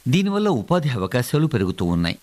దీనివల్ల ఉపాధి అవకాశాలు పెరుగుతూ ఉన్నాయి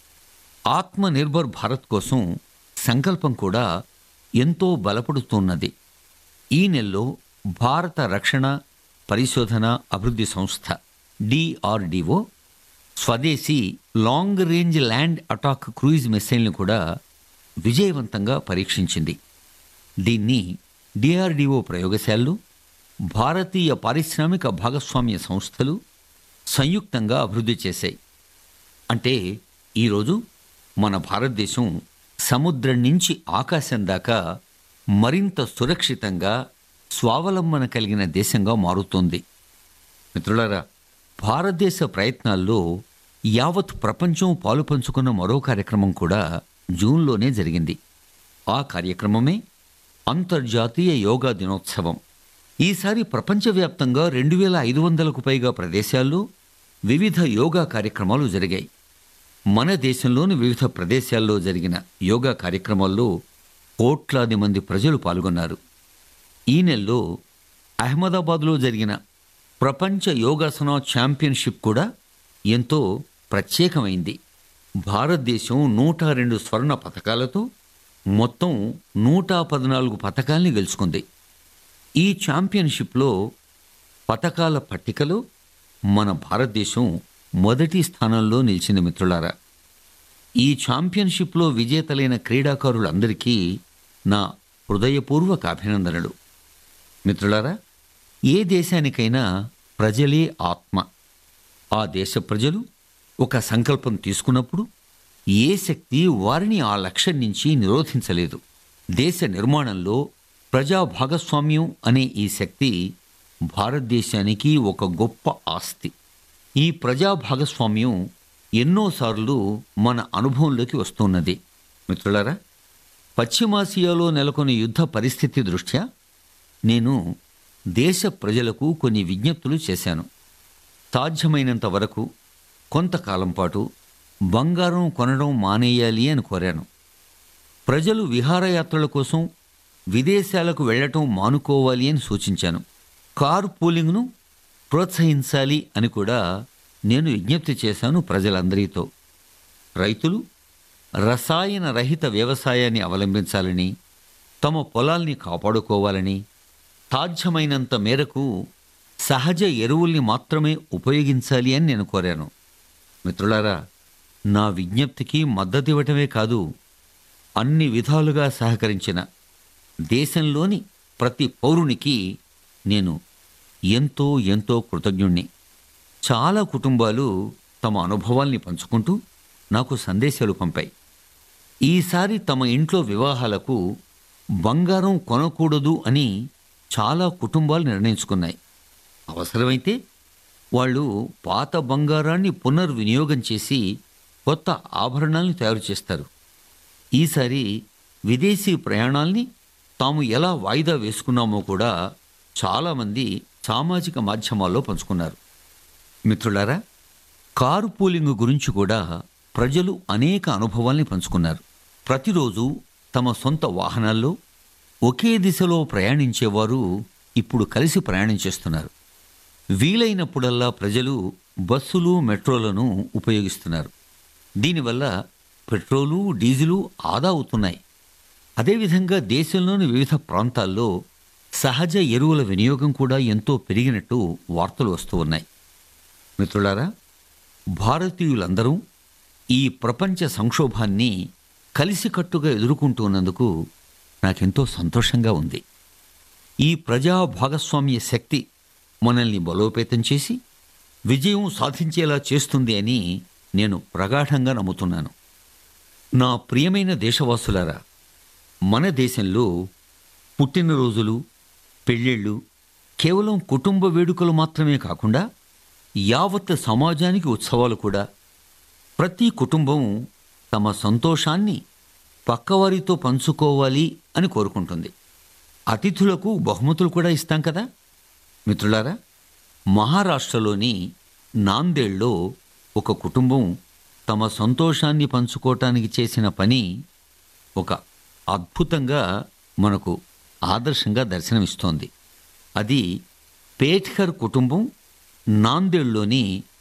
ఆత్మ నిర్భర్ భారత్ కోసం సంకల్పం కూడా ఎంతో బలపడుతున్నది ఈ నెలలో భారత రక్షణ పరిశోధన అభివృద్ధి సంస్థ డిఆర్డిఓ స్వదేశీ long range land attack cruise మిసైల్ని కూడా విజయవంతంగా పరీక్షించింది దీన్ని డిఆర్డిఓ ప్రయోగశాలలు భారతీయ పారిశ్రామిక భాగస్వామ్య సంస్థలు సంయుక్తంగా అభివృద్ధి చేశాయి అంటే ఈరోజు మన భారతదేశం సముద్రం నుంచి ఆకాశం దాకా మరింత సురక్షితంగా స్వావలంబన కలిగిన దేశంగా మారుతోంది మిత్రులారా భారతదేశ ప్రయత్నాల్లో యావత్ ప్రపంచం పాలు పంచుకున్న మరో కార్యక్రమం కూడా జూన్లోనే జరిగింది ఆ కార్యక్రమమే అంతర్జాతీయ యోగా దినోత్సవం ఈసారి ప్రపంచవ్యాప్తంగా రెండు వేల ఐదు వందలకు పైగా ప్రదేశాల్లో వివిధ యోగా కార్యక్రమాలు జరిగాయి మన దేశంలోని వివిధ ప్రదేశాల్లో జరిగిన యోగా కార్యక్రమాల్లో కోట్లాది మంది ప్రజలు పాల్గొన్నారు ఈ నెలలో అహ్మదాబాద్లో జరిగిన ప్రపంచ యోగాసన ఛాంపియన్షిప్ కూడా ఎంతో ప్రత్యేకమైంది భారతదేశం నూట రెండు స్వర్ణ పథకాలతో మొత్తం నూట పద్నాలుగు పథకాల్ని గెలుచుకుంది ఈ ఛాంపియన్షిప్లో పథకాల పట్టికలో మన భారతదేశం మొదటి స్థానంలో నిలిచింది మిత్రులారా ఈ ఛాంపియన్షిప్లో విజేతలైన క్రీడాకారులందరికీ నా హృదయపూర్వక అభినందనలు మిత్రులారా ఏ దేశానికైనా ప్రజలే ఆత్మ ఆ దేశ ప్రజలు ఒక సంకల్పం తీసుకున్నప్పుడు ఏ శక్తి వారిని ఆ లక్ష్యం నుంచి నిరోధించలేదు దేశ నిర్మాణంలో ప్రజా భాగస్వామ్యం అనే ఈ శక్తి భారతదేశానికి ఒక గొప్ప ఆస్తి ఈ ప్రజా భాగస్వామ్యం ఎన్నోసార్లు మన అనుభవంలోకి వస్తున్నది మిత్రులారా పశ్చిమాసియాలో నెలకొన్న యుద్ధ పరిస్థితి దృష్ట్యా నేను దేశ ప్రజలకు కొన్ని విజ్ఞప్తులు చేశాను సాధ్యమైనంత వరకు కొంతకాలం పాటు బంగారం కొనడం మానేయాలి అని కోరాను ప్రజలు విహారయాత్రల కోసం విదేశాలకు వెళ్ళటం మానుకోవాలి అని సూచించాను కారు పూలింగ్ను ప్రోత్సహించాలి అని కూడా నేను విజ్ఞప్తి చేశాను ప్రజలందరితో రైతులు రసాయన రహిత వ్యవసాయాన్ని అవలంబించాలని తమ పొలాల్ని కాపాడుకోవాలని సాధ్యమైనంత మేరకు సహజ ఎరువుల్ని మాత్రమే ఉపయోగించాలి అని నేను కోరాను మిత్రులారా నా విజ్ఞప్తికి మద్దతివ్వటమే కాదు అన్ని విధాలుగా సహకరించిన దేశంలోని ప్రతి పౌరునికి నేను ఎంతో ఎంతో కృతజ్ఞుణ్ణి చాలా కుటుంబాలు తమ అనుభవాల్ని పంచుకుంటూ నాకు సందేశాలు పంపాయి ఈసారి తమ ఇంట్లో వివాహాలకు బంగారం కొనకూడదు అని చాలా కుటుంబాలు నిర్ణయించుకున్నాయి అవసరమైతే వాళ్ళు పాత బంగారాన్ని పునర్వినియోగం చేసి కొత్త ఆభరణాలను తయారు చేస్తారు ఈసారి విదేశీ ప్రయాణాల్ని తాము ఎలా వాయిదా వేసుకున్నామో కూడా చాలామంది సామాజిక మాధ్యమాల్లో పంచుకున్నారు మిత్రులారా కారు పూలింగ్ గురించి కూడా ప్రజలు అనేక అనుభవాల్ని పంచుకున్నారు ప్రతిరోజు తమ సొంత వాహనాల్లో ఒకే దిశలో ప్రయాణించేవారు ఇప్పుడు కలిసి ప్రయాణం చేస్తున్నారు వీలైనప్పుడల్లా ప్రజలు బస్సులు మెట్రోలను ఉపయోగిస్తున్నారు దీనివల్ల పెట్రోలు డీజిలు ఆదా అవుతున్నాయి అదేవిధంగా దేశంలోని వివిధ ప్రాంతాల్లో సహజ ఎరువుల వినియోగం కూడా ఎంతో పెరిగినట్టు వార్తలు వస్తూ ఉన్నాయి మిత్రులారా భారతీయులందరూ ఈ ప్రపంచ సంక్షోభాన్ని కలిసికట్టుగా ఎదుర్కొంటున్నందుకు నాకెంతో సంతోషంగా ఉంది ఈ ప్రజా భాగస్వామ్య శక్తి మనల్ని బలోపేతం చేసి విజయం సాధించేలా చేస్తుంది అని నేను ప్రగాఢంగా నమ్ముతున్నాను నా ప్రియమైన దేశవాసులారా మన దేశంలో పుట్టినరోజులు పెళ్ళిళ్ళు కేవలం కుటుంబ వేడుకలు మాత్రమే కాకుండా యావత్ సమాజానికి ఉత్సవాలు కూడా ప్రతి కుటుంబం తమ సంతోషాన్ని పక్కవారితో పంచుకోవాలి అని కోరుకుంటుంది అతిథులకు బహుమతులు కూడా ఇస్తాం కదా మిత్రులారా మహారాష్ట్రలోని నాందేడ్లో ఒక కుటుంబం తమ సంతోషాన్ని పంచుకోవటానికి చేసిన పని ఒక అద్భుతంగా మనకు ఆదర్శంగా దర్శనమిస్తోంది అది పేట్కర్ కుటుంబం నాందేడ్లోని